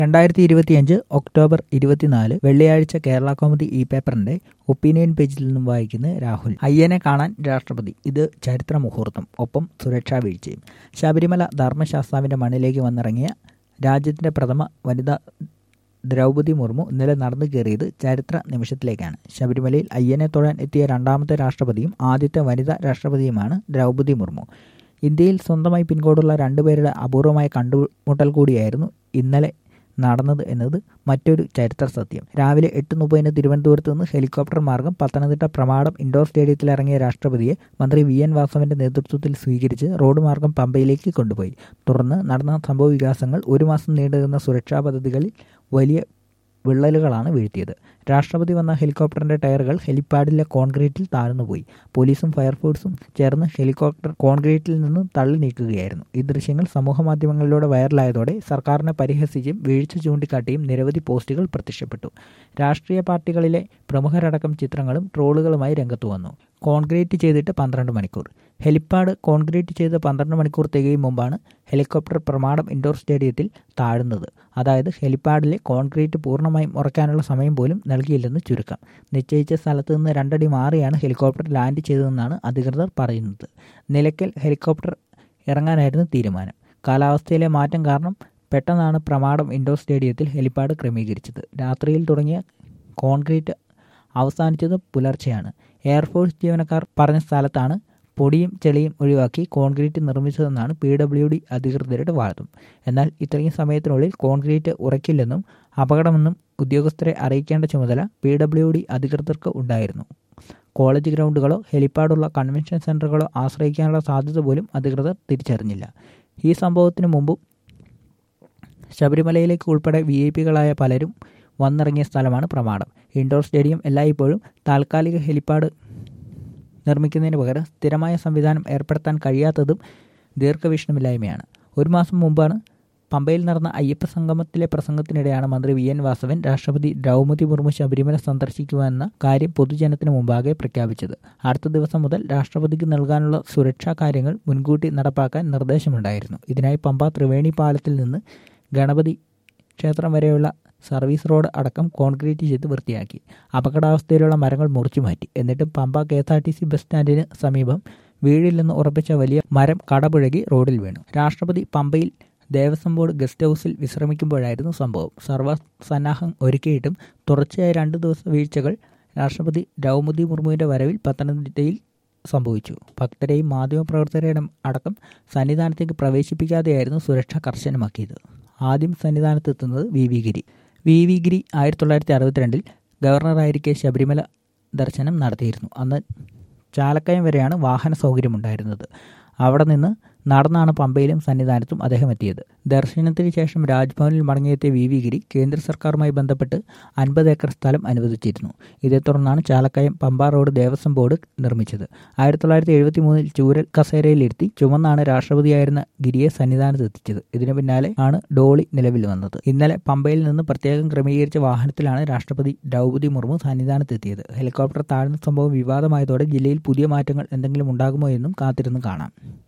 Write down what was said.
രണ്ടായിരത്തി ഇരുപത്തിയഞ്ച് ഒക്ടോബർ ഇരുപത്തിനാല് വെള്ളിയാഴ്ച കേരള കോമഡി ഇ പേപ്പറിന്റെ ഒപ്പീനിയൻ പേജിൽ നിന്നും വായിക്കുന്ന രാഹുൽ അയ്യനെ കാണാൻ രാഷ്ട്രപതി ഇത് ചരിത്ര മുഹൂർത്തം ഒപ്പം സുരക്ഷാ വീഴ്ചയും ശബരിമല ധർമ്മശാസ്താവിന്റെ മണ്ണിലേക്ക് വന്നിറങ്ങിയ രാജ്യത്തിന്റെ പ്രഥമ വനിതാ ദ്രൗപതി മുർമു ഇന്നലെ നടന്നു കയറിയത് ചരിത്ര നിമിഷത്തിലേക്കാണ് ശബരിമലയിൽ അയ്യനെ തൊഴാൻ എത്തിയ രണ്ടാമത്തെ രാഷ്ട്രപതിയും ആദ്യത്തെ വനിതാ രാഷ്ട്രപതിയുമാണ് ദ്രൗപതി മുർമു ഇന്ത്യയിൽ സ്വന്തമായി പിൻകോഡുള്ള രണ്ടുപേരുടെ അപൂർവമായ കണ്ടുമുട്ടൽ കൂടിയായിരുന്നു ഇന്നലെ നടന്നത് എന്നത് മറ്റൊരു ചരിത്ര സത്യം രാവിലെ എട്ട് മുപ്പതിന് തിരുവനന്തപുരത്ത് നിന്ന് ഹെലികോപ്റ്റർ മാർഗം പത്തനംതിട്ട പ്രമാടം ഇൻഡോർ സ്റ്റേഡിയത്തിൽ ഇറങ്ങിയ രാഷ്ട്രപതിയെ മന്ത്രി വി എൻ വാസവന്റെ നേതൃത്വത്തിൽ സ്വീകരിച്ച് റോഡ് മാർഗം പമ്പയിലേക്ക് കൊണ്ടുപോയി തുടർന്ന് നടന്ന സംഭവ വികാസങ്ങൾ ഒരു മാസം നീണ്ടുനിന്ന സുരക്ഷാ പദ്ധതികളിൽ വലിയ വിള്ളലുകളാണ് വീഴ്ത്തിയത് രാഷ്ട്രപതി വന്ന ഹെലികോപ്റ്ററിന്റെ ടയറുകൾ ഹെലിപ്പാഡിലെ കോൺക്രീറ്റിൽ താഴ്ന്നുപോയി പോലീസും ഫയർഫോഴ്സും ചേർന്ന് ഹെലികോപ്റ്റർ കോൺക്രീറ്റിൽ നിന്ന് തള്ളി നീക്കുകയായിരുന്നു ഈ ദൃശ്യങ്ങൾ സമൂഹമാധ്യമങ്ങളിലൂടെ വൈറലായതോടെ സർക്കാരിനെ പരിഹസിച്ചും വീഴ്ച ചൂണ്ടിക്കാട്ടിയും നിരവധി പോസ്റ്റുകൾ പ്രത്യക്ഷപ്പെട്ടു രാഷ്ട്രീയ പാർട്ടികളിലെ പ്രമുഖരടക്കം ചിത്രങ്ങളും ട്രോളുകളുമായി രംഗത്തു വന്നു കോൺക്രീറ്റ് ചെയ്തിട്ട് പന്ത്രണ്ട് മണിക്കൂർ ഹെലിപ്പാഡ് കോൺക്രീറ്റ് ചെയ്ത് പന്ത്രണ്ട് മണിക്കൂർ തികയും മുമ്പാണ് ഹെലികോപ്റ്റർ പ്രമാടം ഇൻഡോർ സ്റ്റേഡിയത്തിൽ താഴുന്നത് അതായത് ഹെലിപ്പാഡിലെ കോൺക്രീറ്റ് പൂർണ്ണമായും ഉറക്കാനുള്ള സമയം പോലും നൽകിയില്ലെന്ന് ചുരുക്കം നിശ്ചയിച്ച സ്ഥലത്ത് നിന്ന് രണ്ടടി മാറിയാണ് ഹെലികോപ്റ്റർ ലാൻഡ് ചെയ്തതെന്നാണ് അധികൃതർ പറയുന്നത് നിലയ്ക്കൽ ഹെലികോപ്റ്റർ ഇറങ്ങാനായിരുന്നു തീരുമാനം കാലാവസ്ഥയിലെ മാറ്റം കാരണം പെട്ടെന്നാണ് പ്രമാടം ഇൻഡോർ സ്റ്റേഡിയത്തിൽ ഹെലിപ്പാഡ് ക്രമീകരിച്ചത് രാത്രിയിൽ തുടങ്ങിയ കോൺക്രീറ്റ് അവസാനിച്ചത് പുലർച്ചെയാണ് എയർഫോഴ്സ് ജീവനക്കാർ പറഞ്ഞ സ്ഥലത്താണ് പൊടിയും ചെളിയും ഒഴിവാക്കി കോൺക്രീറ്റ് നിർമ്മിച്ചതെന്നാണ് പി ഡബ്ല്യു ഡി അധികൃതരുടെ വാദം എന്നാൽ ഇത്രയും സമയത്തിനുള്ളിൽ കോൺക്രീറ്റ് ഉറക്കില്ലെന്നും അപകടമെന്നും ഉദ്യോഗസ്ഥരെ അറിയിക്കേണ്ട ചുമതല പി ഡബ്ല്യു ഡി അധികൃതർക്ക് ഉണ്ടായിരുന്നു കോളേജ് ഗ്രൗണ്ടുകളോ ഹെലിപ്പാഡുള്ള കൺവെൻഷൻ സെൻ്ററുകളോ ആശ്രയിക്കാനുള്ള സാധ്യത പോലും അധികൃതർ തിരിച്ചറിഞ്ഞില്ല ഈ സംഭവത്തിന് മുമ്പും ശബരിമലയിലേക്ക് ഉൾപ്പെടെ വി ഐ പികളായ പലരും വന്നിറങ്ങിയ സ്ഥലമാണ് പ്രമാണം ഇൻഡോർ സ്റ്റേഡിയം എല്ലായ്പ്പോഴും താൽക്കാലിക ഹെലിപ്പാഡ് നിർമ്മിക്കുന്നതിന് പകരം സ്ഥിരമായ സംവിധാനം ഏർപ്പെടുത്താൻ കഴിയാത്തതും ദീർഘവീക്ഷണമില്ലായ്മയാണ് ഒരു മാസം മുമ്പാണ് പമ്പയിൽ നടന്ന അയ്യപ്പ സംഗമത്തിലെ പ്രസംഗത്തിനിടെയാണ് മന്ത്രി വി എൻ വാസവൻ രാഷ്ട്രപതി ദ്രൗപതി മുർമു ശബരിമല സന്ദർശിക്കുമെന്ന കാര്യം പൊതുജനത്തിന് മുമ്പാകെ പ്രഖ്യാപിച്ചത് അടുത്ത ദിവസം മുതൽ രാഷ്ട്രപതിക്ക് നൽകാനുള്ള സുരക്ഷാ കാര്യങ്ങൾ മുൻകൂട്ടി നടപ്പാക്കാൻ നിർദ്ദേശമുണ്ടായിരുന്നു ഇതിനായി പമ്പ ത്രിവേണി പാലത്തിൽ നിന്ന് ഗണപതി ക്ഷേത്രം വരെയുള്ള സർവീസ് റോഡ് അടക്കം കോൺക്രീറ്റ് ചെയ്ത് വൃത്തിയാക്കി അപകടാവസ്ഥയിലുള്ള മരങ്ങൾ മുറിച്ചു മാറ്റി എന്നിട്ടും Pamba K S R T C bus സ്റ്റാൻഡിന് സമീപം വീഴില്ലെന്ന് ഉറപ്പിച്ച വലിയ മരം കടപുഴകി റോഡിൽ വീണു രാഷ്ട്രപതി പമ്പയിൽ ദേവസ്വം ബോർഡ് ഗസ്റ്റ് ഹൗസിൽ വിശ്രമിക്കുമ്പോഴായിരുന്നു സംഭവം സർവ്വസന്നാഹം ഒരുക്കിയിട്ടും തുടർച്ചയായ രണ്ട് ദിവസ വീഴ്ചകൾ രാഷ്ട്രപതി ദ്രൗപതി മുർമുവിന്റെ വരവിൽ പത്തനംതിട്ടയിൽ സംഭവിച്ചു ഭക്തരെയും മാധ്യമപ്രവർത്തകരെയും അടക്കം സന്നിധാനത്തേക്ക് പ്രവേശിപ്പിക്കാതെയായിരുന്നു സുരക്ഷ കർശനമാക്കിയത് ആദ്യം സന്നിധാനത്തെത്തുന്നത് V V Giri V V Giri ആയിരത്തി തൊള്ളായിരത്തി അറുപത്തിരണ്ടിൽ ഗവർണറായിരിക്കെ ശബരിമല ദർശനം നടത്തിയിരുന്നു അന്ന് ചാലക്കയം വരെയാണ് വാഹന സൗകര്യമുണ്ടായിരുന്നത് അവിടെ നിന്ന് നടന്നാണ് പമ്പയിലും സന്നിധാനത്തും അദ്ദേഹം എത്തിയത് ദർശനത്തിന് ശേഷം രാജ്ഭവനിൽ മടങ്ങിയെത്തിയ വി വി ഗിരി കേന്ദ്ര സർക്കാരുമായി ബന്ധപ്പെട്ട് അൻപത് ഏക്കർ സ്ഥലം അനുവദിച്ചിരുന്നു ഇതേ തുടർന്നാണ് ചാലക്കയം പമ്പ റോഡ് ദേവസ്വം ബോർഡ് നിർമ്മിച്ചത് ആയിരത്തി തൊള്ളായിരത്തി എഴുപത്തി മൂന്നിൽ ചൂരൽ കസേരയിലിരുത്തി ചുമന്നാണ് രാഷ്ട്രപതിയായിരുന്ന ഗിരിയെ സന്നിധാനത്ത് എത്തിച്ചത് ഇതിനു പിന്നാലെ ആണ് ഡോളി നിലവിൽ വന്നത് ഇന്നലെ പമ്പയിൽ നിന്ന് പ്രത്യേകം ക്രമീകരിച്ച വാഹനത്തിലാണ് രാഷ്ട്രപതി ദ്രൗപതി മുർമു സന്നിധാനത്തെത്തിയത് ഹെലികോപ്റ്റർ താഴ്ന്ന സംഭവം വിവാദമായതോടെ ജില്ലയിൽ പുതിയ മാറ്റങ്ങൾ എന്തെങ്കിലും ഉണ്ടാകുമോ എന്നും കാത്തിരുന്ന് കാണാം